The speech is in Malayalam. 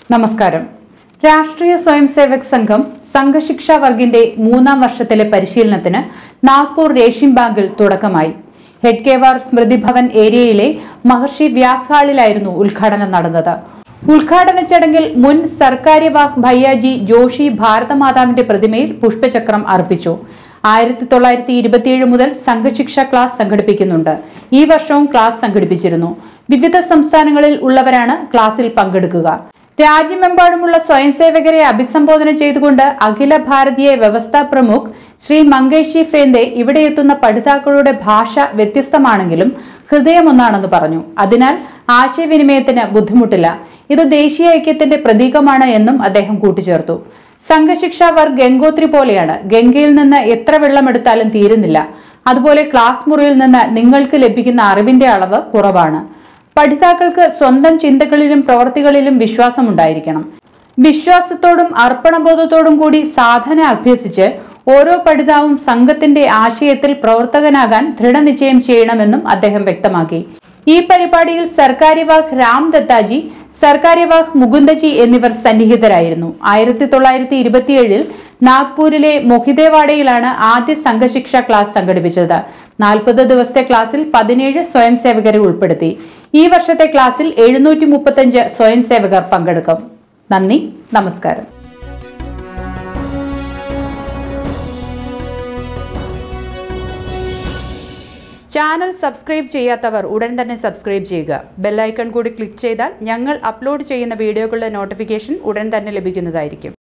നമസ്കാരം രാഷ്ട്രീയ സ്വയം സേവക് സംഘം സംഘശിക്ഷാ വർഗിന്റെ മൂന്നാം വർഷത്തിലെ പരിശീലനത്തിന് നാഗ്പൂർ രേഷിം ബാങ്കിൽ തുടക്കമായി ഹെഡ്കേവാർ സ്മൃതി ഭവൻ ഏരിയയിലെ മഹർഷി വ്യാസ് ഹാളിലായിരുന്നു ഉദ്ഘാടനം നടന്നത് ഉദ്ഘാടന ചടങ്ങിൽ മുൻ സർക്കാര്യവാഹ് ഭയ്യാജി ജോഷി ഭാരതമാതാവിന്റെ പ്രതിമയിൽ പുഷ്പചക്രം അർപ്പിച്ചു ആയിരത്തി തൊള്ളായിരത്തി ഇരുപത്തിയേഴ് മുതൽ സംഘശിക്ഷ ക്ലാസ് സംഘടിപ്പിക്കുന്നുണ്ട് ഈ വർഷവും ക്ലാസ് സംഘടിപ്പിച്ചിരുന്നു വിവിധ സംസ്ഥാനങ്ങളിൽ ഉള്ളവരാണ് ക്ലാസ്സിൽ പങ്കെടുക്കുക രാജ്യമെമ്പാടുമുള്ള സ്വയം സേവകരെ അഭിസംബോധന ചെയ്തുകൊണ്ട് അഖില ഭാരതീയ വ്യവസ്ഥാ പ്രമുഖ് ശ്രീ മങ്കേഷി ഫേന്ദെ ഇവിടെ എത്തുന്ന പഠിതാക്കളുടെ ഭാഷ വ്യത്യസ്തമാണെങ്കിലും ഹൃദയമൊന്നാണെന്ന് പറഞ്ഞു അതിനാൽ ആശയവിനിമയത്തിന് ബുദ്ധിമുട്ടില്ല ഇത് ദേശീയ ഐക്യത്തിന്റെ പ്രതീകമാണ് എന്നും അദ്ദേഹം കൂട്ടിച്ചേർത്തു സംഘശിക്ഷ വർ ഗംഗോത്രി പോലെയാണ് ഗംഗയിൽ നിന്ന് എത്ര വെള്ളമെടുത്താലും തീരുന്നില്ല അതുപോലെ ക്ലാസ് മുറിയിൽ നിന്ന് നിങ്ങൾക്ക് ലഭിക്കുന്ന അറിവിന്റെ അളവ് കുറവാണ് പഠിതാക്കൾക്ക് സ്വന്തം ചിന്തകളിലും പ്രവർത്തികളിലും വിശ്വാസമുണ്ടായിരിക്കണം വിശ്വാസത്തോടും അർപ്പണബോധത്തോടും കൂടി സാധന അഭ്യസിച്ച് ഓരോ പഠിതാവും സംഘത്തിന്റെ ആശയത്തിൽ പ്രവർത്തകനാകാൻ ദൃഢനിശ്ചയം ചെയ്യണമെന്നും അദ്ദേഹം വ്യക്തമാക്കി ഈ പരിപാടിയിൽ സർക്കാര്യവാഹ് രാം ദത്താജി സർക്കാര്യവാഹ് മുകുന്ദജി എന്നിവർ സന്നിഹിതരായിരുന്നു ആയിരത്തി തൊള്ളായിരത്തി ഇരുപത്തിയേഴിൽ നാഗ്പൂരിലെ മൊഹിദേവാഡയിലാണ് ആദ്യ സംഘശിക്ഷ ക്ലാസ് സംഘടിപ്പിച്ചത് നാൽപ്പത് ദിവസത്തെ ക്ലാസ്സിൽ പതിനേഴ് സ്വയം സേവകരെ ഉൾപ്പെടുത്തി ഈ വർഷത്തെ ക്ലാസ്സിൽ എഴുന്നൂറ്റി മുപ്പത്തഞ്ച് സ്വയം സേവകർ പങ്കെടുക്കും നന്ദി നമസ്കാരം ചാനൽ സബ്സ്ക്രൈബ് ചെയ്യാത്തവർ ഉടൻ തന്നെ സബ്സ്ക്രൈബ് ചെയ്യുക ബെല്ലൈക്കൺ കൂടി ക്ലിക്ക് ചെയ്താൽ ഞങ്ങൾ അപ്ലോഡ് ചെയ്യുന്ന വീഡിയോകളുടെ നോട്ടിഫിക്കേഷൻ ഉടൻ തന്നെ ലഭിക്കുന്നതായിരിക്കും